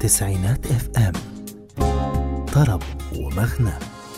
تسعينات اف ام طرب ومغنى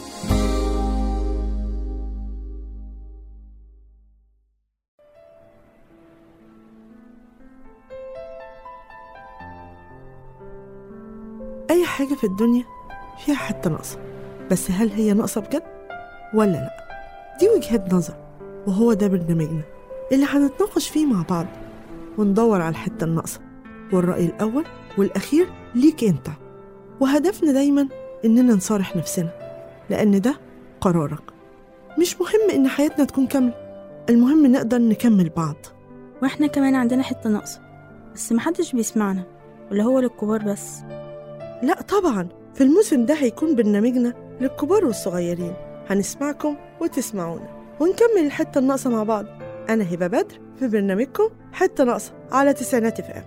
أي حاجة في الدنيا فيها حتة ناقصة بس هل هي ناقصة بجد ولا لأ؟ دي وجهة نظر وهو ده برنامجنا اللي هنتناقش فيه مع بعض وندور على الحتة الناقصة والرأي الأول والأخير ليك أنت وهدفنا دايما إننا نصارح نفسنا لأن ده قرارك مش مهم إن حياتنا تكون كاملة المهم نقدر نكمل بعض واحنا كمان عندنا حتة ناقصة بس محدش بيسمعنا ولا هو للكبار بس لا طبعا في الموسم ده هيكون برنامجنا للكبار والصغيرين هنسمعكم وتسمعونا ونكمل الحتة الناقصة مع بعض أنا هبة بدر في برنامجكم حتة ناقصة على تسعينات اف ام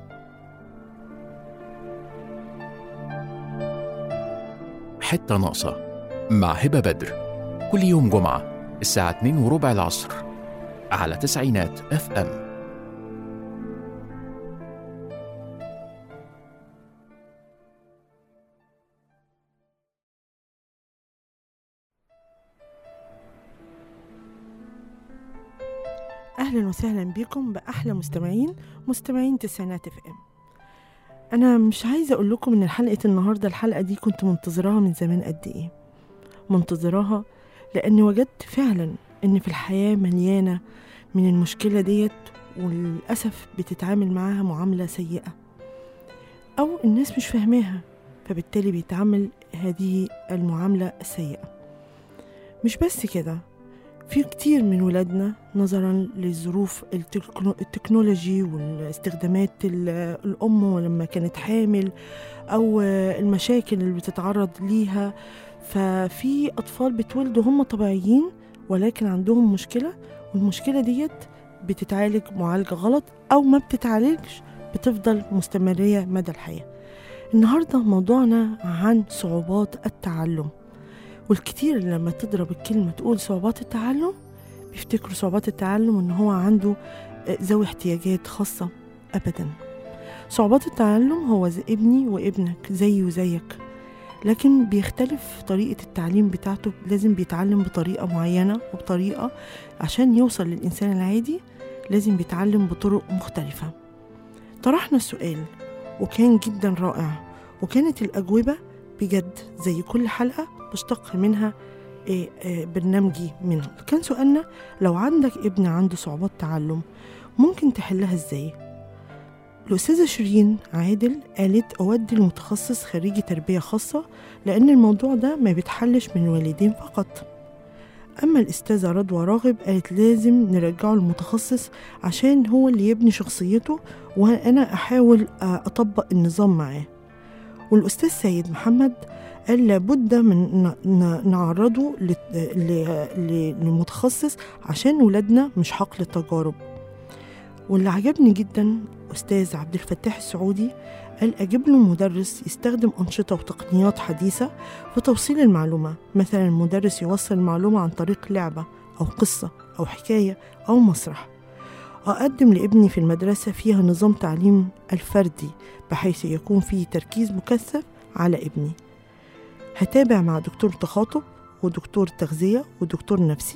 حتة ناقصة مع هبة بدر كل يوم جمعة الساعة 2 وربع العصر على تسعينات اف ام أهلا وسهلا بكم بأحلى مستمعين مستمعين تسعينات اف ام أنا مش عايزة أقول لكم إن حلقة النهاردة الحلقة دي كنت منتظراها من زمان قد إيه منتظراها لأني وجدت فعلا إن في الحياة مليانة من المشكلة ديت وللأسف بتتعامل معاها معاملة سيئة أو الناس مش فاهماها فبالتالي بيتعامل هذه المعاملة السيئة مش بس كده في كتير من ولادنا نظرا للظروف التكنو- التكنولوجي والاستخدامات ال- الأم لما كانت حامل أو المشاكل اللي بتتعرض ليها ففي أطفال بتولدوا هم طبيعيين ولكن عندهم مشكلة والمشكلة ديت بتتعالج معالجة غلط أو ما بتتعالجش بتفضل مستمرية مدى الحياة النهاردة موضوعنا عن صعوبات التعلم والكتير لما تضرب الكلمة تقول صعوبات التعلم بيفتكروا صعوبات التعلم ان هو عنده آه، ذوي احتياجات خاصة ابدا صعوبات التعلم هو زي ابني وابنك زيي وزيك لكن بيختلف طريقة التعليم بتاعته لازم بيتعلم بطريقة معينة وبطريقة عشان يوصل للإنسان العادي لازم بيتعلم بطرق مختلفة طرحنا السؤال وكان جدا رائع وكانت الأجوبة بجد زي كل حلقة بشتق منها إيه، إيه، برنامجي منه كان سؤالنا لو عندك ابن عنده صعوبات تعلم ممكن تحلها ازاي الأستاذة شيرين عادل قالت أودي المتخصص خريجي تربية خاصة لأن الموضوع ده ما بيتحلش من والدين فقط أما الأستاذة رضوى راغب قالت لازم نرجعه المتخصص عشان هو اللي يبني شخصيته وأنا أحاول آه، أطبق النظام معاه والأستاذ سيد محمد قال لابد من ن- ن- نعرضه لت- ل- ل- لمتخصص عشان ولادنا مش حقل تجارب واللي عجبني جدا أستاذ عبد الفتاح السعودي قال أجيب له مدرس يستخدم أنشطة وتقنيات حديثة في توصيل المعلومة مثلا المدرس يوصل المعلومة عن طريق لعبة أو قصة أو حكاية أو مسرح أقدم لابني في المدرسة فيها نظام تعليم الفردي بحيث يكون فيه تركيز مكثف على ابني هتابع مع دكتور تخاطب ودكتور تغذية ودكتور نفسي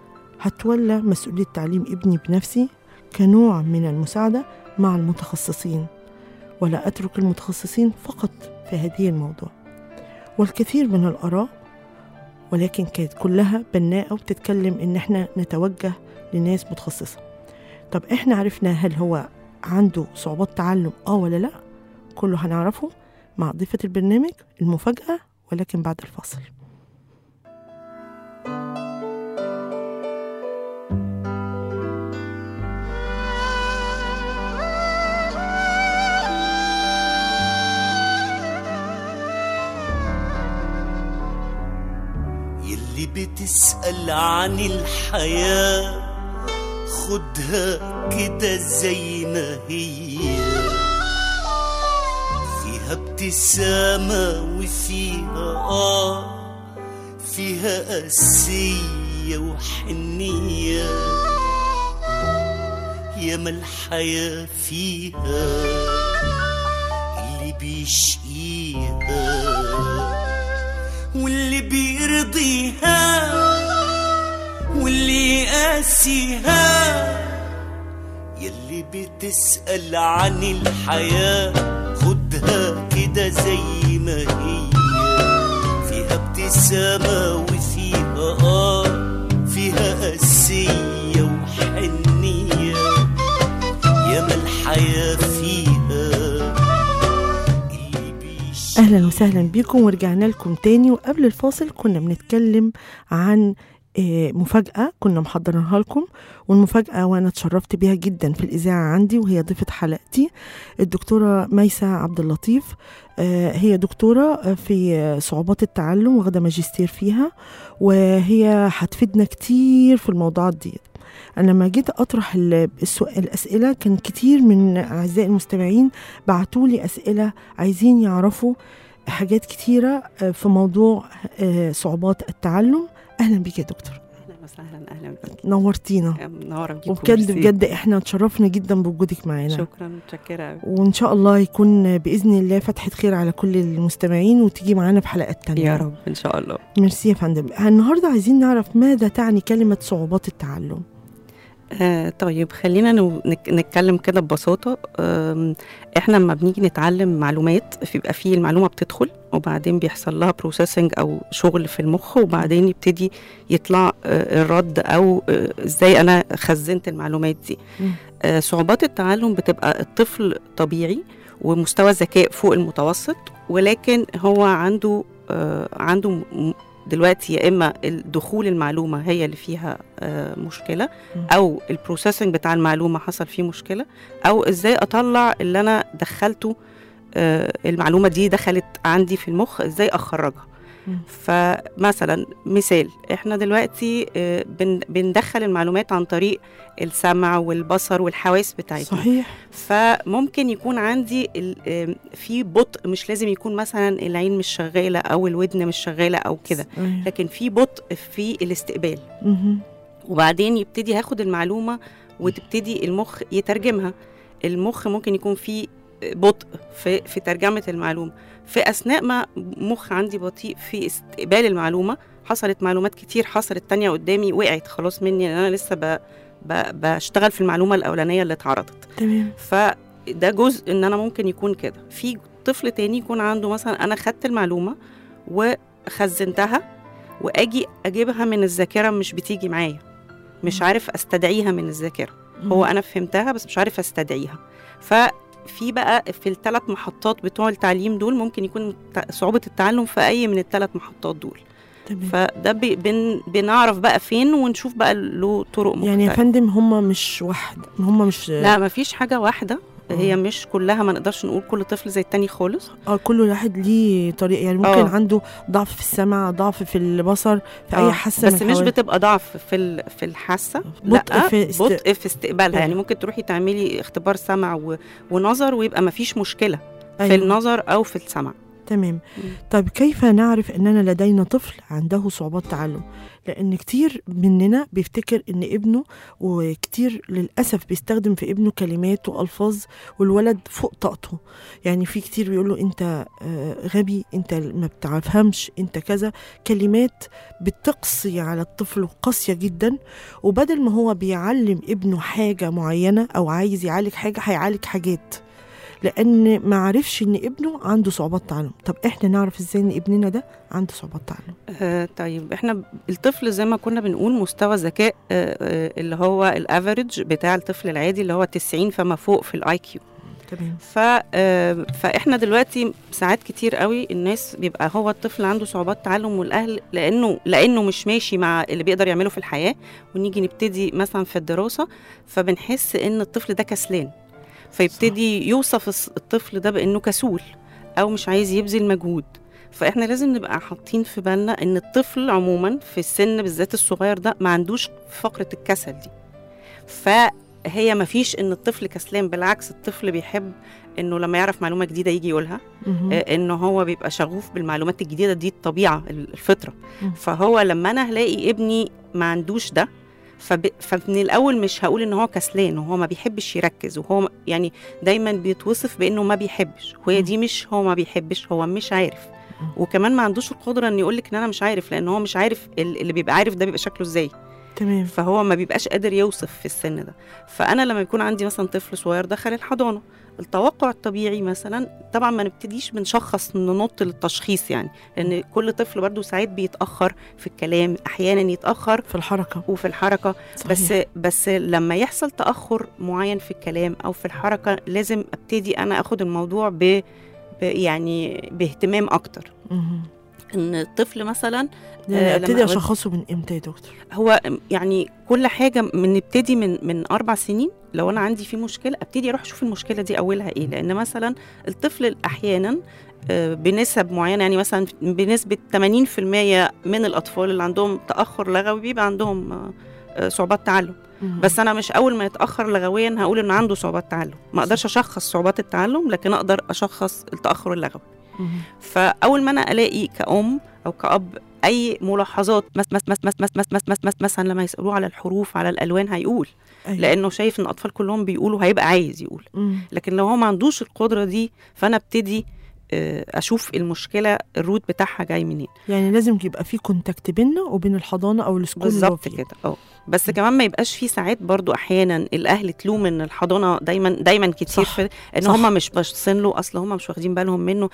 هتولى مسؤولية تعليم ابني بنفسي كنوع من المساعدة مع المتخصصين ولا أترك المتخصصين فقط في هذه الموضوع والكثير من الآراء ولكن كانت كلها بناءة وبتتكلم إن إحنا نتوجه لناس متخصصة طب إحنا عرفنا هل هو عنده صعوبات تعلم آه ولا لأ كله هنعرفه مع ضيفة البرنامج المفاجأة ولكن بعد الفاصل يلي بتسأل عن الحياة خدها كده زي ما هي فيها ابتسامة وفيها آه فيها قاسية وحنية ياما الحياة فيها اللي بيشقيها ناسيها يلي بتسأل عن الحياة خدها كده زي ما هي فيها ابتسامة وفيها آه فيها قسية وحنية ياما الحياة فيها اللي بيش اهلا وسهلا بيكم ورجعنا لكم تاني وقبل الفاصل كنا بنتكلم عن آه، مفاجأة كنا محضرينها لكم والمفاجأة وأنا اتشرفت بيها جدا في الإذاعة عندي وهي ضيفة حلقتي الدكتورة ميسة عبد اللطيف آه، هي دكتورة آه، في آه، صعوبات التعلم واخدة ماجستير فيها وهي هتفيدنا كتير في الموضوعات دي أنا لما جيت أطرح ال- السؤال الأسئلة كان كتير من أعزائي المستمعين بعتوا لي أسئلة عايزين يعرفوا حاجات كتيرة آه، في موضوع آه، صعوبات التعلم أهلا بيك يا دكتور اهلا وسهلا اهلا بك نورتينا منوره بيك وبجد وميرسي. بجد احنا اتشرفنا جدا بوجودك معانا شكرا متشكره أوي. وان شاء الله يكون باذن الله فتحه خير على كل المستمعين وتيجي معانا في حلقات تانية يا رب ان شاء الله ميرسي يا فندم النهارده عايزين نعرف ماذا تعني كلمه صعوبات التعلم آه طيب خلينا نو- نك- نتكلم كده ببساطه آم، احنا لما بنيجي نتعلم معلومات بيبقى فيه المعلومه بتدخل وبعدين بيحصل لها بروسيسنج او شغل في المخ وبعدين يبتدي يطلع آه، الرد او آه، ازاي انا خزنت المعلومات دي مم. آه، صعوبات التعلم بتبقى الطفل طبيعي ومستوى ذكاء فوق المتوسط ولكن هو عنده آه، عنده م- دلوقتي يا اما دخول المعلومه هي اللي فيها آه، مشكله مم. او البروسيسنج بتاع المعلومه حصل فيه مشكله او ازاي اطلع اللي انا دخلته آه، المعلومه دي دخلت عندي في المخ ازاي اخرجها مم. فمثلا مثال احنا دلوقتي آه، بن- بندخل المعلومات عن طريق السمع والبصر والحواس بتاعتنا صحيح فممكن يكون عندي ال- آم، في بطء مش لازم يكون مثلا العين مش شغاله او الودن مش شغاله او كده أيوة. لكن في بطء في الاستقبال مهم. وبعدين يبتدي هاخد المعلومه وتبتدي المخ يترجمها المخ ممكن يكون فيه بطء في في ترجمه المعلومه في اثناء ما مخ عندي بطيء في استقبال المعلومه حصلت معلومات كتير حصلت تانية قدامي وقعت خلاص مني لان انا لسه ب ب بشتغل في المعلومه الاولانيه اللي اتعرضت تمام فده جزء ان انا ممكن يكون كده في طفل تاني يكون عنده مثلا انا خدت المعلومه وخزنتها واجي اجيبها من الذاكره مش بتيجي معايا مش عارف استدعيها من الذاكره هو انا فهمتها بس مش عارف استدعيها ففي بقى في الثلاث محطات بتوع التعليم دول ممكن يكون ت- صعوبه التعلم في اي من الثلاث محطات دول تمام فده بي بن بنعرف بقى فين ونشوف بقى له طرق مختلفه يعني يا فندم هم مش واحد هم مش لا مفيش حاجه واحده آه. هي مش كلها ما نقدرش نقول كل طفل زي التاني خالص اه كل واحد ليه طريقه يعني ممكن آه. عنده ضعف في السمع ضعف في البصر في آه، اي حاسه بس من مش الحواس. بتبقى ضعف في ال- في الحاسه بطء لا في است- بطء في استقبالها يعني أيوة. ممكن تروحي تعملي اختبار سمع و... ونظر ويبقى ما فيش مشكله في أيوة. النظر او في السمع تمام مم. طيب كيف نعرف اننا لدينا طفل عنده صعوبات تعلم لان كتير مننا بيفتكر ان ابنه وكتير للاسف بيستخدم في ابنه كلمات والفاظ والولد فوق طاقته يعني في كتير بيقولوا انت آه، غبي انت ما بتفهمش انت كذا كلمات بتقصي على الطفل قاسيه جدا وبدل ما هو بيعلم ابنه حاجه معينه او عايز يعالج حاجه هيعالج حاجات لان ما عرفش ان ابنه عنده صعوبات تعلم طب احنا نعرف ازاي ان ابننا ده عنده صعوبات تعلم آه طيب احنا ب- الطفل زي ما كنا بنقول مستوى ذكاء آه آه اللي هو الافريج بتاع الطفل العادي اللي هو 90 فما فوق في الاي كيو تمام ف آه، فاحنا دلوقتي ساعات كتير قوي الناس بيبقى هو الطفل عنده صعوبات تعلم والاهل لانه لانه مش ماشي مع اللي بيقدر يعمله في الحياه ونيجي نبتدي مثلا في الدراسه فبنحس ان الطفل ده كسلان فيبتدي يوصف الس- الطفل ده بانه كسول او مش عايز يبذل مجهود فاحنا لازم نبقى حاطين في بالنا ان الطفل عموما في السن بالذات الصغير ده ما عندوش فقره الكسل دي فهي ما فيش ان الطفل كسلان بالعكس الطفل بيحب انه لما يعرف معلومه جديده يجي يقولها مهم. آه، انه هو بيبقى شغوف بالمعلومات الجديده دي الطبيعه الفطره مم. فهو لما انا هلاقي ابني ما عندوش ده فب... فمن الاول مش هقول ان هو كسلان وهو ما بيحبش يركز وهو م- يعني دايما بيتوصف بانه ما بيحبش وهي مم. دي مش هو ما بيحبش هو مش عارف مم. وكمان ما عندوش القدره ان يقول لك ان انا مش عارف لان هو مش عارف ال- اللي بيبقى عارف ده بيبقى شكله ازاي تمام فهو ما بيبقاش قادر يوصف في السن ده فانا لما يكون عندي مثلا طفل صغير دخل الحضانه التوقع الطبيعي مثلا طبعا ما نبتديش بنشخص ننط للتشخيص يعني لان كل طفل برضو ساعات بيتاخر في الكلام احيانا يتاخر في الحركه وفي الحركه صحيح. بس بس لما يحصل تاخر معين في الكلام او في الحركه لازم ابتدي انا اخد الموضوع ب ب- يعني باهتمام اكتر مهم. ان الطفل مثلا يعني آه، ابتدي لما أود- اشخصه من امتى يا دكتور هو يعني كل حاجه من نبتدي من من اربع سنين لو انا عندي في مشكله ابتدي اروح اشوف المشكله دي اولها ايه لان مثلا الطفل احيانا آه، بنسب معينه يعني مثلا بنسبه 80% من الاطفال اللي عندهم تاخر لغوي بيبقى عندهم آه، آه، صعوبات تعلم مهم. بس انا مش اول ما يتاخر لغويا هقول انه عنده صعوبات تعلم ما اقدرش اشخص صعوبات التعلم لكن اقدر اشخص التاخر اللغوي مهم. فاول ما انا الاقي كأم او كأب اي ملاحظات مس مس مس مس مس مس مس مس مس مثلا لما يسالوه على الحروف على الالوان هيقول أيوة. لانه شايف ان الاطفال كلهم بيقولوا هيبقى عايز يقول مم. لكن لو هو ما عندوش القدره دي فانا ابتدي آه، اشوف المشكله الروت بتاعها جاي منين يعني لازم يبقى في كونتاكت بيننا وبين الحضانه او السكول اللي هو بالظبط فيه. كده اه بس كمان ما يبقاش في ساعات برضو احيانا الاهل تلوم ان الحضانه دايما دايما كتير صح، في ان صح. هم مش باصين له اصل هم مش واخدين بالهم منه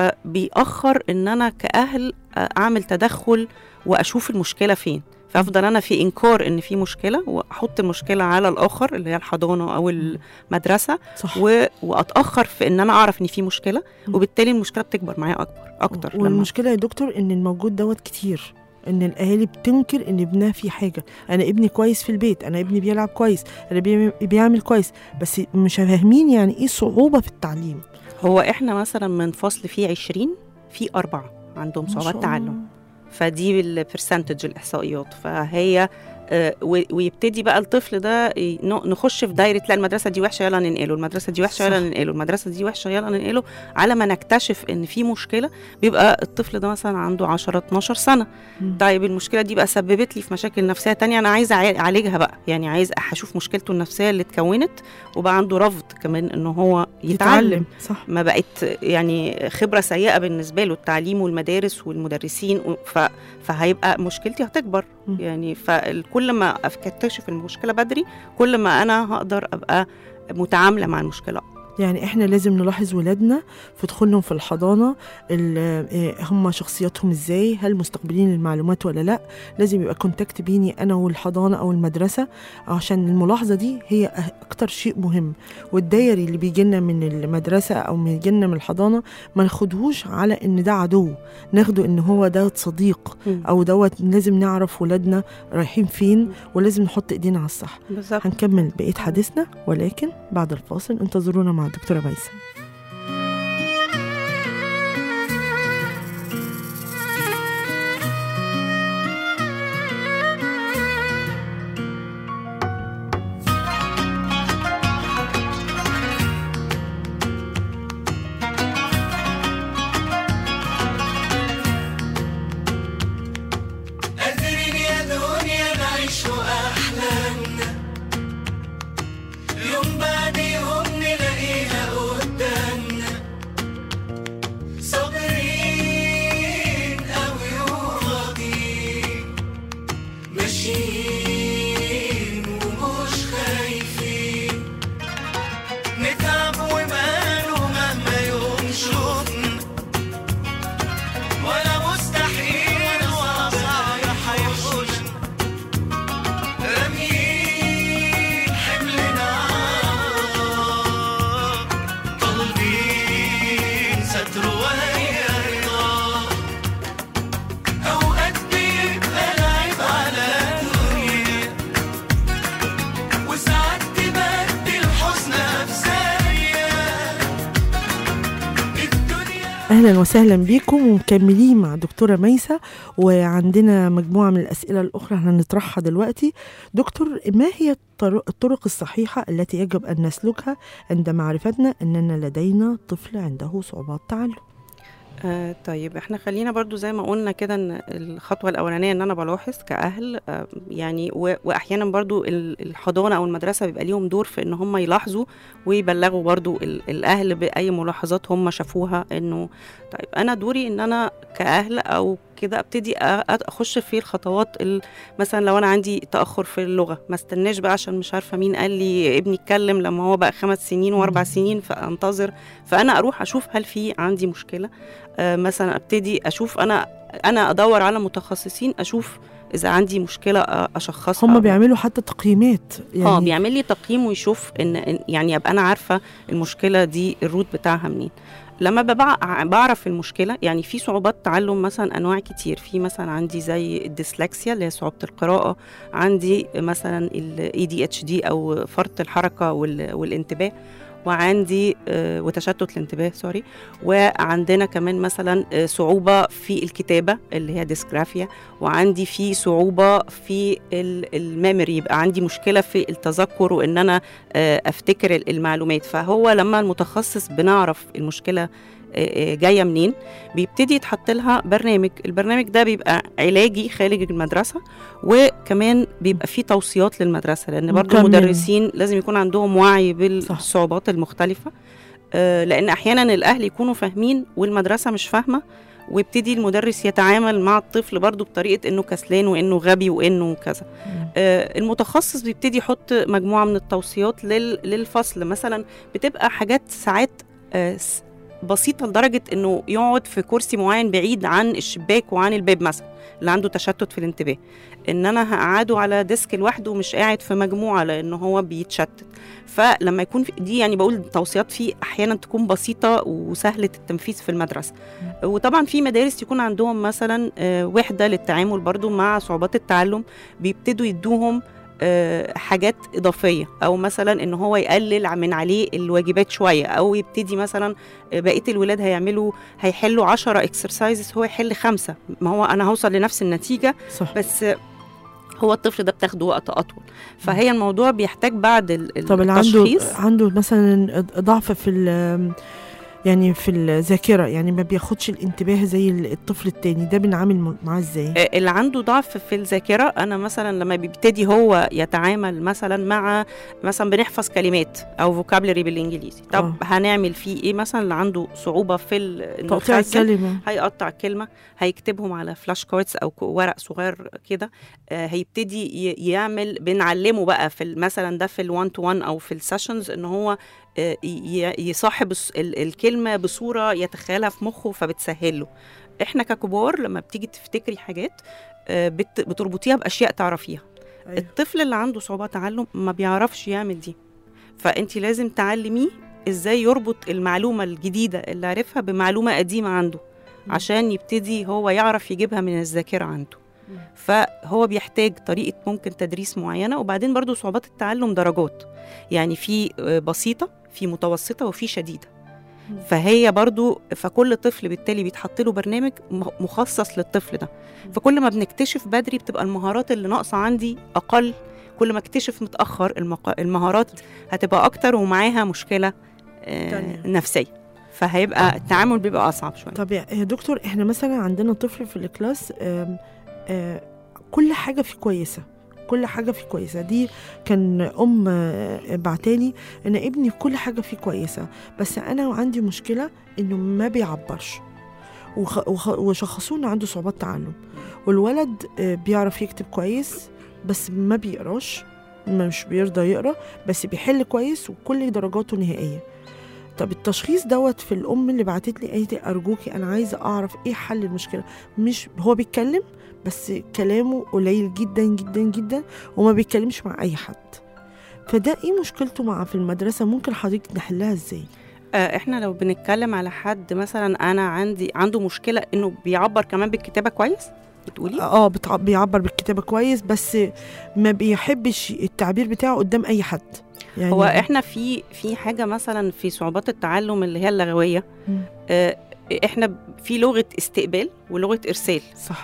فبيأخر ان انا كاهل آه، اعمل تدخل واشوف المشكله فين فافضل انا في انكار ان في مشكله واحط المشكله على الاخر اللي هي الحضانه او المدرسه صح و... واتاخر في ان انا اعرف ان في مشكله مم. وبالتالي المشكله بتكبر معايا اكبر اكتر لما والمشكله يا دكتور ان الموجود دوت كتير ان الاهالي بتنكر ان ابنها في حاجه انا ابني كويس في البيت انا ابني بيلعب كويس انا بيعمل- بيعمل كويس بس مش فاهمين يعني ايه صعوبه في التعليم هو احنا مثلا من فصل فيه 20 في أربعة عندهم ما شاء صعوبات الله. تعلم فدي البرسنتج الإحصائيات فهي آه، و- ويبتدي بقى الطفل ده ي- ن- نخش في دايرة لا المدرسة دي وحشة يلا ننقله المدرسة دي وحشة يلا صح. ننقله المدرسة دي وحشة يلا ننقله على ما نكتشف إن في مشكلة بيبقى الطفل ده مثلا عنده 10 12 سنة مم. طيب المشكله دي بقى سببت لي في مشاكل نفسيه تانية انا عايزه أع- اعالجها بقى يعني عايز اشوف مشكلته النفسيه اللي اتكونت وبقى عنده رفض كمان ان هو يتعلم صح ما بقت يعني خبره سيئه بالنسبه له التعليم والمدارس والمدرسين و- ف... فهيبقى مشكلتي هتكبر مم. يعني فكل ما اكتشف المشكله بدري كل ما انا هقدر ابقى متعامله مع المشكله يعني احنا لازم نلاحظ ولادنا في دخولهم في الحضانه ال- إيه هم شخصياتهم ازاي هل مستقبلين المعلومات ولا لا لازم يبقى كونتاكت بيني انا والحضانه او المدرسه عشان الملاحظه دي هي أه- اكتر شيء مهم والدايري اللي بيجي لنا من المدرسه او بيجي لنا من الحضانه ما ناخدهوش على ان ده عدو ناخده ان هو ده صديق او دوت لازم نعرف ولادنا رايحين فين ولازم نحط ايدينا على الصح بالظبط هنكمل بقيه حديثنا ولكن بعد الفاصل انتظرونا مع الدكتوره ميسه قادرين يا دنيا نعيش أحلامنا يوم بعد يوم نلاقيها قدامنا صابرين أوي وراضيين ماشيين ومش خايفين نتعب وماله مهما يوم شوفنا ولا مستحيل ولا صعب هيحوشنا راميين حملنا عار، طالبين ستر وهي رضا أوقات بيبقى العيب على الدنيا وساعات تبدل حزنها في ثانية الدنيا اهلا وسهلا بيكم ومكملين مع دكتوره ميسه وعندنا مجموعه من الاسئله الاخرى هنطرحها دلوقتي دكتور ما هي الطر- الطرق الصحيحه التي يجب ان نسلكها عند معرفتنا اننا لدينا طفل عنده صعوبات تعلم آه طيب احنا خلينا برضو زي ما قلنا كده ان الخطوه الاولانيه ان انا بلاحظ كاهل آه يعني و- واحيانا برضو ال- الحضانه او المدرسه بيبقى ليهم دور في ان هم يلاحظوا ويبلغوا برضو ال- الاهل باي ملاحظات هم شافوها انه طيب انا دوري ان انا كاهل او كده ابتدي أ- أ- اخش في الخطوات ال- مثلا لو انا عندي تاخر في اللغه ما استناش بقى عشان مش عارفه مين قال لي ابني اتكلم لما هو بقى خمس سنين واربع سنين فانتظر فانا اروح اشوف هل في عندي مشكله آه مثلا ابتدي اشوف انا انا ادور على متخصصين اشوف اذا عندي مشكله أ- اشخصها هم بيعملوا حتى تقييمات اه يعني بيعمل لي تقييم ويشوف ان إن- يعني ابقى انا عارفه المشكله دي الروت بتاعها منين لما ببع- بعرف المشكله يعني في صعوبات تعلم مثلا انواع كتير في مثلا عندي زي الديسلكسيا اللي هي صعوبه القراءه عندي مثلا الاي دي اتش دي او فرط الحركه وال- والانتباه وعندي آه، وتشتت الانتباه سوري وعندنا كمان مثلا آه، صعوبه في الكتابه اللي هي ديسكرافيا وعندي في صعوبه في ال- الميموري يبقى عندي مشكله في التذكر وان انا آه، افتكر ال- المعلومات فهو لما المتخصص بنعرف المشكله آه، آه، جايه منين بيبتدي يتحط لها برنامج البرنامج ده بيبقى علاجي خارج المدرسه وكمان بيبقى فيه توصيات للمدرسه لان برضو مكمل. المدرسين لازم يكون عندهم وعي صح. بالصعوبات المختلفه آه، لان احيانا الاهل يكونوا فاهمين والمدرسه مش فاهمه ويبتدي المدرس يتعامل مع الطفل برضو بطريقه انه كسلان وانه غبي وانه كذا آه، المتخصص بيبتدي يحط مجموعه من التوصيات لل- للفصل مثلا بتبقى حاجات ساعات آه، س- بسيطه لدرجه انه يقعد في كرسي معين بعيد عن الشباك وعن الباب مثلا اللي عنده تشتت في الانتباه ان انا هقعده على ديسك لوحده مش قاعد في مجموعه لان هو بيتشتت فلما يكون في دي يعني بقول توصيات فيه احيانا تكون بسيطه وسهله التنفيذ في المدرسه وطبعا في مدارس يكون عندهم مثلا آه، وحده للتعامل برضو مع صعوبات التعلم بيبتدوا يدوهم آه، حاجات إضافية أو مثلا إن هو يقلل من عليه الواجبات شوية أو يبتدي مثلا آه، بقية الولاد هيعملوا هيحلوا 10 اكسرسايزز هو يحل خمسة ما هو أنا هوصل لنفس النتيجة صح بس آه، هو الطفل ده بتاخده وقت أطول فهي الموضوع بيحتاج بعد ال- طب اللي عنده التشخيص عنده مثلا ضعف في ال- يعني في الذاكره يعني ما بياخدش الانتباه زي الطفل التاني ده بنعامل معاه ازاي آه، اللي عنده ضعف في الذاكره انا مثلا لما بيبتدي هو يتعامل مثلا مع مثلا بنحفظ كلمات او فوكابلري بالانجليزي طب آه. هنعمل فيه ايه مثلا اللي عنده صعوبه في ال- إنه تقطيع يخزن، الكلمه هيقطع الكلمه هيكتبهم على فلاش كاردز او ك- ورق صغير كده آه، هيبتدي ي- يعمل بنعلمه بقى في ال- مثلا ده في ال1 تو 1 او في السيشنز ان هو آه، ي- يصاحب الس- ال- الكلمه بصوره يتخيلها في مخه فبتسهله احنا ككبار لما بتيجي تفتكري حاجات آه، بت- بتربطيها باشياء تعرفيها أيوة. الطفل اللي عنده صعوبة تعلم ما بيعرفش يعمل دي فانت لازم تعلميه ازاي يربط المعلومة الجديدة اللي عرفها بمعلومة قديمة عنده مم. عشان يبتدي هو يعرف يجيبها من الذاكرة عنده مم. فهو بيحتاج طريقة ممكن تدريس معينة وبعدين برضو صعوبات التعلم درجات يعني في آه، بسيطة في متوسطة وفي شديدة مم. فهي برضو فكل طفل بالتالي بيتحط له برنامج م- مخصص للطفل ده فكل ما بنكتشف بدري بتبقى المهارات اللي ناقصة عندي أقل كل ما اكتشف متأخر المق... المهارات هتبقى أكتر ومعاها مشكلة آه تانية. نفسية فهيبقى التعامل بيبقى أصعب شوية طب يا يا دكتور احنا مثلا عندنا طفل في الكلاس آم، آه، كل حاجه فيه كويسه كل حاجه فيه كويسه دي كان ام آه، بعتالي ان ابني كل حاجه فيه كويسه بس انا عندي مشكله انه ما بيعبرش وخ- وخ- وشخصوه انه عنده صعوبات تعلم والولد آه، بيعرف يكتب كويس بس ما بيقراش مش بيرضى يقرا بس بيحل كويس وكل درجاته نهائيه طب التشخيص دوت في الام اللي بعتت لي قالت لي ارجوكي انا عايزه اعرف ايه حل المشكله مش هو بيتكلم بس كلامه قليل جدا جدا جدا وما بيتكلمش مع اي حد فده ايه مشكلته مع في المدرسه ممكن حضرتك نحلها ازاي آه احنا لو بنتكلم على حد مثلا أنا عندي عنده مشكلة إنه بيعبر كمان بالكتابة كويس بتقولي اه بتع- بيعبر بالكتابه كويس بس ما بيحبش التعبير بتاعه قدام اي حد يعني هو احنا في في حاجه مثلا في صعوبات التعلم اللي هي اللغويه مم. آه، احنا في لغه استقبال ولغه ارسال صح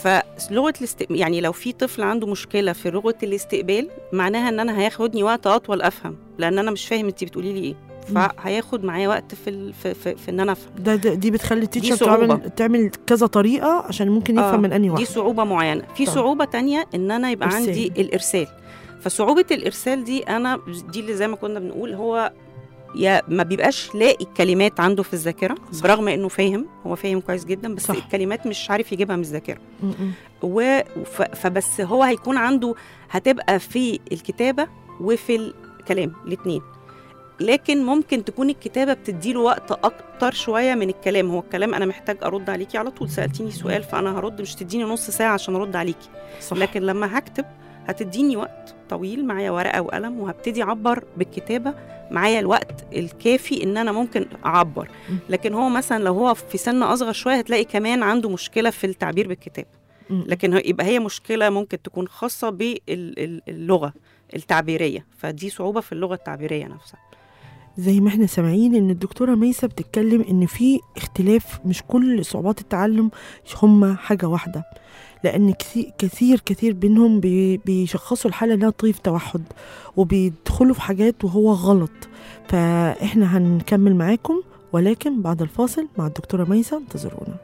فلغه الاستقبال يعني لو في طفل عنده مشكله في لغه الاستقبال معناها ان انا هياخدني وقت اطول افهم لان انا مش فاهم انت بتقولي لي ايه مم. فهياخد معايا وقت في ال... في, في, في ان انا افهم ده, ده دي بتخلي التيتشر صعوبة. تعمل تعمل كذا طريقه عشان ممكن يفهم آه، من انهي دي واحده صعوبه معينه في طبعا. صعوبه تانية ان انا يبقى إرسال. عندي الارسال فصعوبه الارسال دي انا دي اللي زي ما كنا بنقول هو يا ما بيبقاش لاقي الكلمات عنده في الذاكره صح. برغم انه فاهم هو فاهم كويس جدا بس صح. صح. الكلمات مش عارف يجيبها من الذاكره م- م. و ف- فبس هو هيكون عنده هتبقى في الكتابه وفي الكلام الاثنين لكن ممكن تكون الكتابه بتديله وقت اكتر شويه من الكلام هو الكلام انا محتاج ارد عليكي على طول سالتيني سؤال فانا هرد مش تديني نص ساعه عشان ارد عليكي صح لكن لما هكتب هتديني وقت طويل معايا ورقه وقلم وهبتدي اعبر بالكتابه معايا الوقت الكافي ان انا ممكن اعبر م. لكن هو مثلا لو هو في سن اصغر شويه هتلاقي كمان عنده مشكله في التعبير بالكتاب م- م. لكن هو- يبقى هي مشكله ممكن تكون خاصه باللغه التعبيريه فدي صعوبه في اللغه التعبيريه نفسها زي ما احنا سامعين ان الدكتوره ميسه بتتكلم ان في اختلاف مش كل صعوبات التعلم هما حاجه واحده لان كثي- كثير كثير بينهم بي- بيشخصوا الحاله انها طيف توحد وبيدخلوا في حاجات وهو غلط فاحنا هنكمل معاكم ولكن بعد الفاصل مع الدكتوره ميسه انتظرونا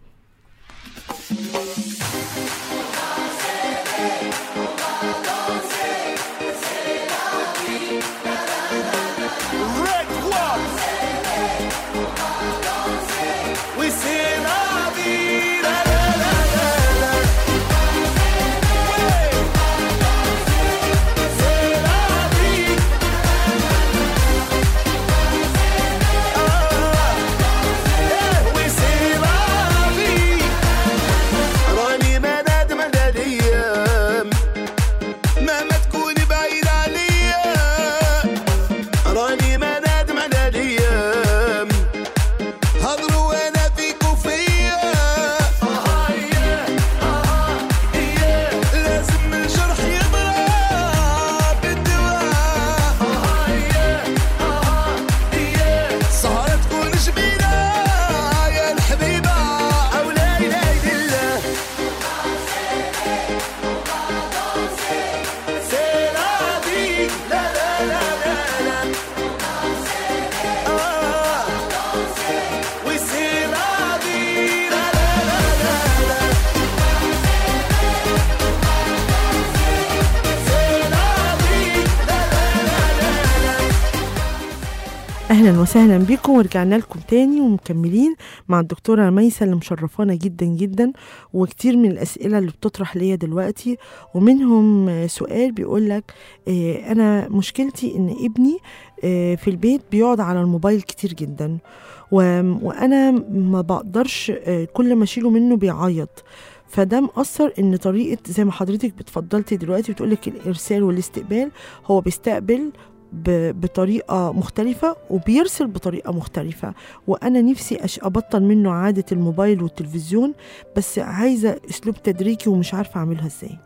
Red One. We c'est la vie. La, la, la, la, la. Ouais. C'est la vie. Ah. Eh, oui, c'est la vie. راني ما نادم على الايام مهما تكوني بعيد عليا راني ما نادم على الايام هضروا وانا فيك وفيا آه إيه، آه إيه. لازم الجرح يضرب بالدواء آه إيه، آه إيه. سهرة تكون جميلة يا الحبيبة أو لا إله إلا الله C'est la vie, la la la la la. Ah, oui c'est la vie, la la la la la. C'est la vie, la la la la la. اهلا وسهلا بكم ورجعنا لكم تاني ومكملين مع الدكتوره ميسه اللي مشرفانا جدا جدا وكتير من الاسئله اللي بتطرح ليا دلوقتي ومنهم آه، سؤال بيقول لك آه، انا مشكلتي ان ابني آه، في البيت بيقعد على الموبايل كتير جدا و- وانا ما بقدرش آه، كل ما اشيله منه بيعيط فده مأثر ان طريقه زي ما حضرتك بتفضلتي دلوقتي بتقولك الارسال والاستقبال هو بيستقبل ب- بطريقة مختلفة وبيرسل بطريقة مختلفة وأنا نفسي أش أبطل منه عادة الموبايل والتلفزيون بس عايزة أسلوب تدريجي ومش عارفة أعملها إزاي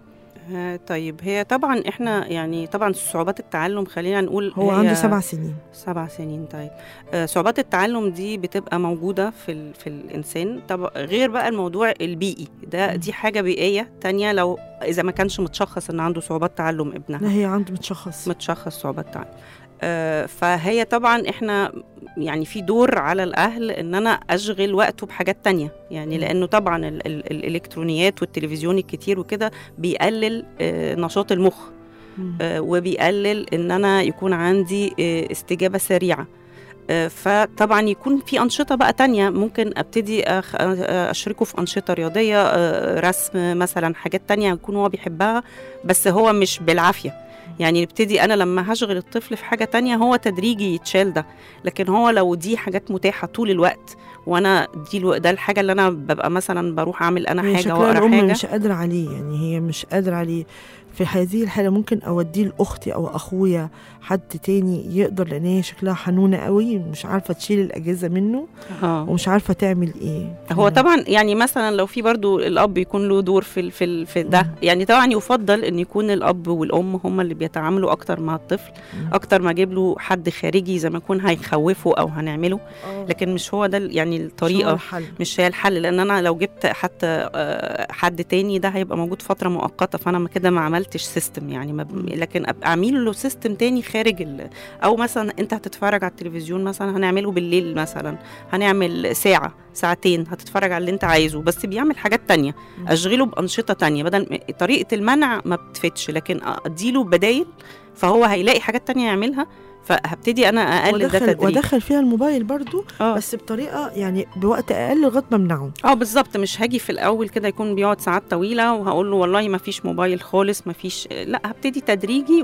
آه، طيب هي طبعا احنا يعني طبعا صعوبات التعلم خلينا نقول هو هي عنده سبع سنين سبع سنين طيب آه، صعوبات التعلم دي بتبقى موجودة في ال... في الإنسان طب غير بقى الموضوع البيئي ده دي حاجة بيئية تانية لو إذا ما كانش متشخص إن عنده صعوبات تعلم ابنها لا هي عنده متشخص متشخص صعوبات تعلم آه، فهي طبعا احنا يعني في دور على الاهل ان انا اشغل وقته بحاجات تانية يعني مم. لانه طبعا ال ال الالكترونيات والتلفزيون الكتير وكده بيقلل آه، نشاط المخ مم. آه، وبيقلل ان انا يكون عندي آه، استجابه سريعه آه، فطبعا يكون في انشطه بقى تانية ممكن ابتدي أخ- آه، اشركه في انشطه رياضيه آه، رسم مثلا حاجات تانية يكون هو بيحبها بس هو مش بالعافيه يعني نبتدي انا لما هشغل الطفل في حاجه تانية هو تدريجي يتشال ده لكن هو لو دي حاجات متاحه طول الوقت وانا دي الو- ده الحاجه اللي انا ببقى مثلا بروح اعمل انا هي حاجه شكلها واقرا الأم حاجه مش قادرة عليه يعني هي مش قادرة عليه في هذه الحالة ممكن أوديه لأختي أو أخويا حد تاني يقدر لأن هي شكلها حنونة قوي مش عارفة تشيل الأجهزة منه آه. ومش عارفة تعمل إيه هو طبعا يعني مثلا لو في برضو الاب يكون له دور في ال- في ال- في ده مم. يعني طبعا يفضل ان يكون الاب والام هم اللي بيتعاملوا اكتر مع الطفل مم. اكتر ما اجيب له حد خارجي زي ما يكون هيخوفه او هنعمله لكن مش هو ده ال- يعني مش هو الطريقه الحل مش هي الحل لان انا لو جبت حتى آه، حد تاني ده هيبقى موجود فتره مؤقته فانا ما كده ما عملتش سيستم يعني ما ب- مم. لكن ابقى اعمل له سيستم تاني خارج ال... او مثلا انت هتتفرج على التلفزيون مثلا هنعمله بالليل مثلا هنعمل ساعه ساعتين هتتفرج على اللي انت عايزه بس بيعمل حاجات تانية مم. اشغله بانشطه تانية بدل م- طريقه المنع ما بتفتش لكن اديله بدايل فهو هيلاقي حاجات تانية يعملها فهبتدي انا اقلل ده وادخل تدريجي وادخل فيها الموبايل برضو اه بس بطريقه يعني بوقت اقل لغايه ما امنعه اه بالظبط مش هاجي في الاول كده يكون بيقعد ساعات طويله وهقول له والله ما فيش موبايل خالص ما فيش لا هبتدي تدريجي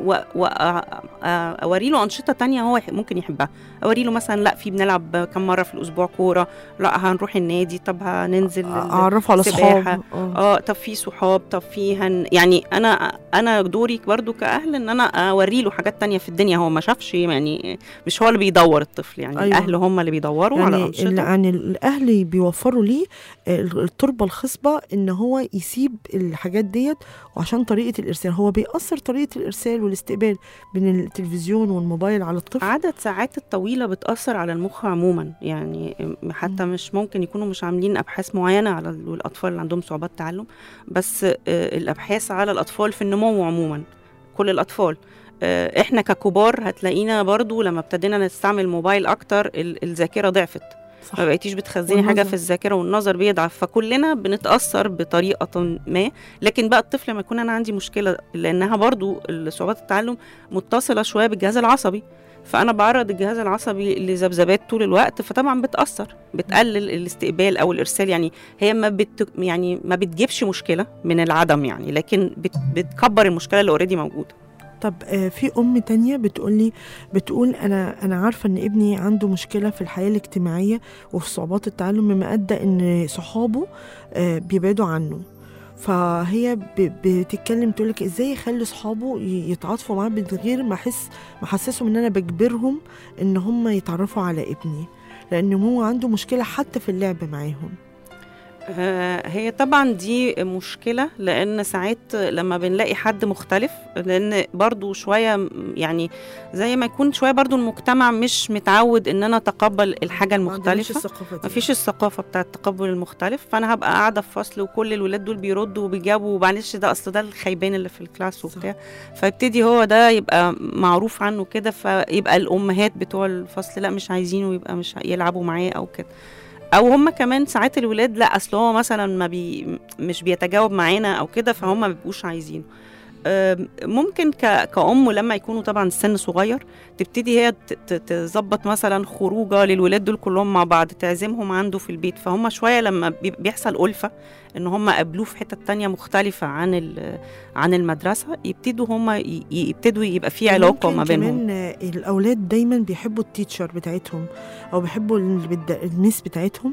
واوري له انشطه تانية هو يح- ممكن يحبها اوري له مثلا لا في بنلعب كم مره في الاسبوع كوره لا هنروح النادي طب هننزل ال- اعرفه على سباحة. اصحاب اه اه طب في صحاب طب في هن يعني انا انا دوري برضو كاهل ان انا اوري له حاجات تانية في الدنيا هو ما شافش يعني مش هو اللي بيدور الطفل يعني أيوة. أيوة. الاهل هم اللي بيدوروا على يعني انشطه ال- يعني الاهل بيوفروا ليه آه، التربه الخصبه ان هو يسيب الحاجات ديت وعشان طريقه الارسال هو بيأثر طريقه الارسال والاستقبال بين التلفزيون والموبايل على الطفل عدد ساعات الطويلة بتأثر على المخ عموما يعني حتى مش ممكن يكونوا مش عاملين أبحاث معينة على ال- الأطفال اللي عندهم صعوبات تعلم بس آه، الأبحاث على الأطفال في النمو عموما كل الأطفال آه، احنا ككبار هتلاقينا برضو لما ابتدينا نستعمل موبايل اكتر ال- الذاكره ضعفت صح. ما بقيتيش بتخزني حاجه والنظر. في الذاكره والنظر بيضعف فكلنا بنتاثر بطريقه ما لكن بقى الطفل لما يكون انا عندي مشكله لانها برضو صعوبات التعلم متصله شويه بالجهاز العصبي فانا بعرض الجهاز العصبي لذبذبات طول الوقت فطبعا بتاثر بتقلل الاستقبال او الارسال يعني هي ما بت يعني ما بتجيبش مشكله من العدم يعني لكن بت بتكبر المشكله اللي اوريدي موجوده طب آه، في ام تانية بتقولي بتقول انا انا عارفه ان ابني عنده مشكله في الحياه الاجتماعيه وفي صعوبات التعلم مما ادى ان صحابه آه، بيبعدوا عنه فهي ب- بتتكلم تقولك ازاي يخلي صحابه ي- يتعاطفوا معاه من غير ما احس ما احسسهم ان انا بجبرهم ان هم يتعرفوا على ابني لان هو عنده مشكله حتى في اللعب معاهم آه، هي طبعا دي مشكلة لأن ساعات لما بنلاقي حد مختلف لأن برضو شوية م- يعني زي ما يكون شوية برضو المجتمع مش متعود إن أنا أتقبل الحاجة ما عندناش المختلفة الثقافة دي. مفيش الثقافة بتاعة التقبل المختلف فأنا هبقى قاعدة في فصل وكل الولاد دول بيردوا وبيجاوبوا ومعلش ده أصل ده الخيبان اللي في الكلاس وبتاع فيبتدي هو ده يبقى معروف عنه كده فيبقى الأمهات بتوع الفصل لا مش عايزينه يبقى مش يلعبوا معاه أو كده او هم كمان ساعات الولاد لا اصل هو مثلا ما بي مش بيتجاوب معانا او كده فهم ما بيبقوش عايزينه أم، ممكن ك... كأم لما يكونوا طبعا السن صغير تبتدي هي ت- ت- تظبط مثلا خروجه للولاد دول كلهم مع بعض تعزمهم عنده في البيت فهم شويه لما بي- بيحصل ألفة ان هم قابلوه في حتة تانية مختلفة عن ال... عن المدرسة يبتدوا هم ي... يبتدوا يبقى في علاقة ممكن ما بينهم كمان آه، الاولاد دايما بيحبوا التيتشر بتاعتهم او بيحبوا اللي بد- الميس بتاعتهم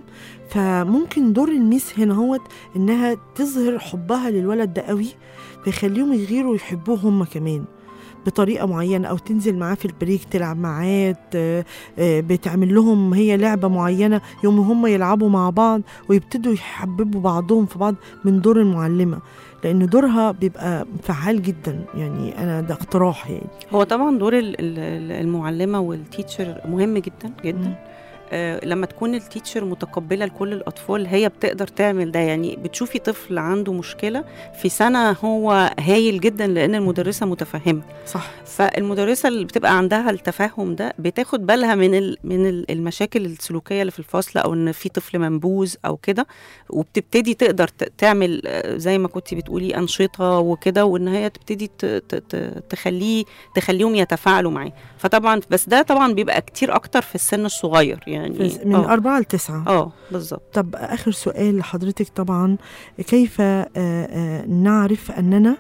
فممكن دور الميس هنا هو انها تظهر حبها للولد ده قوي فيخليهم يغيروا يحبوه هم كمان بطريقه معينه او تنزل معاه في البريك تلعب معاه ت- آه، بتعمل لهم هي لعبه معينه يوم هم يلعبوا مع بعض ويبتدوا يحببوا بعضهم في بعض من دور المعلمه لان دورها بيبقى فعال جدا يعني انا ده اقتراح يعني هو طبعا دور ال- ال- المعلمه والتيتشر مهم جدا جدا مم. آه لما تكون التيتشر متقبله لكل الاطفال هي بتقدر تعمل ده يعني بتشوفي طفل عنده مشكله في سنه هو هايل جدا لان المدرسه متفهمه صح فالمدرسه اللي بتبقى عندها التفهم ده بتاخد بالها من ال من ال- المشاكل السلوكيه اللي في الفصل او ان في طفل منبوذ او كده وبتبتدي تقدر ت- تعمل آه، زي ما كنتي بتقولي انشطه وكده وان هي تبتدي ت- ت- ت- تخليه تخليهم يتفاعلوا معاه فطبعا بس ده طبعا بيبقى كتير اكتر في السن الصغير يعني في- من اه أربعة لتسعة اه بالظبط طب آخر سؤال لحضرتك طبعا كيف آه، آه، نعرف أننا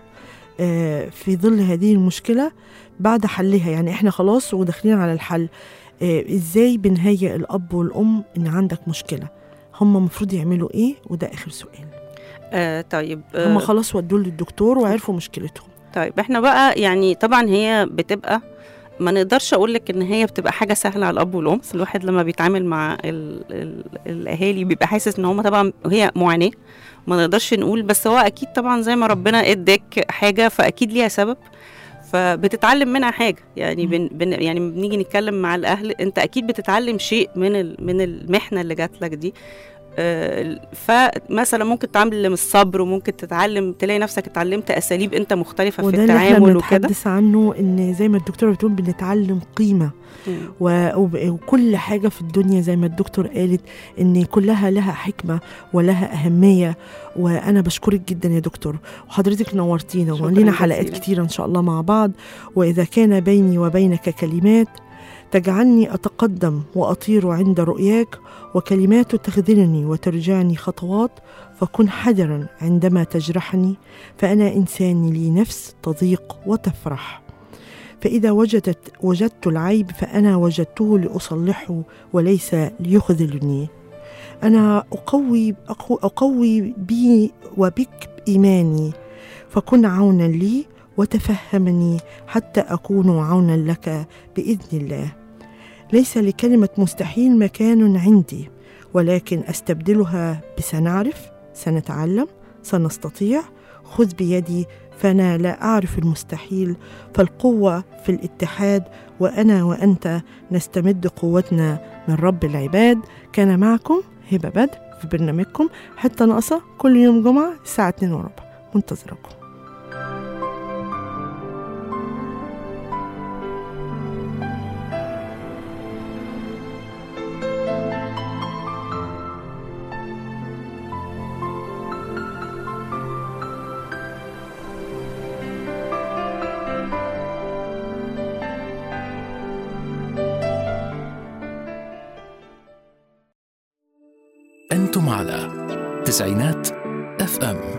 آه، في ظل هذه المشكلة بعد حلها يعني إحنا خلاص وداخلين على الحل آه، إزاي بنهيئ الأب والأم إن عندك مشكلة هم المفروض يعملوا إيه وده آخر سؤال آه طيب هم آه خلاص ودوه للدكتور وعرفوا مشكلتهم طيب احنا بقى يعني طبعا هي بتبقى ما نقدرش اقول لك ان هي بتبقى حاجه سهله على الاب والام بس الواحد لما بيتعامل مع ال ال الاهالي بيبقى حاسس ان هم طبعا هي معاناه ما نقدرش نقول بس هو اكيد طبعا زي ما ربنا اداك حاجه فاكيد ليها سبب فبتتعلم منها حاجه يعني بن بن يعني بنيجي نتكلم مع الاهل انت اكيد بتتعلم شيء من ال من المحنه اللي جات لك دي آه، فمثلا ممكن تتعلم الصبر وممكن تتعلم تلاقي نفسك اتعلمت اساليب انت مختلفه في وده اللي احنا التعامل وكده بنتحدث عنه ان زي ما الدكتوره بتقول بنتعلم قيمه مم. و- وب- وكل حاجة في الدنيا زي ما الدكتور قالت إن كلها لها حكمة ولها أهمية وأنا بشكرك جدا يا دكتور وحضرتك نورتينا شكراً ولينا حلقات جزيلاً. كتيرة إن شاء الله مع بعض وإذا كان بيني وبينك كلمات تجعلني أتقدم وأطير عند رؤياك وكلمات تخذلني وترجعني خطوات فكن حذرا عندما تجرحني فأنا إنسان لي نفس تضيق وتفرح فإذا وجدت وجدت العيب فأنا وجدته لأصلحه وليس ليخذلني أنا أقوي أقو- أقوي بي وبك إيماني فكن عونا لي وتفهمني حتى أكون عونا لك بإذن الله ليس لكلمة مستحيل مكان عندي ولكن أستبدلها بسنعرف سنتعلم سنستطيع خذ بيدي فأنا لا أعرف المستحيل فالقوة في الاتحاد وأنا وأنت نستمد قوتنا من رب العباد كان معكم هبة بدر في برنامجكم حتة ناقصة كل يوم جمعة الساعة 2 وربع منتظركم أنتم على تسعينات اف ام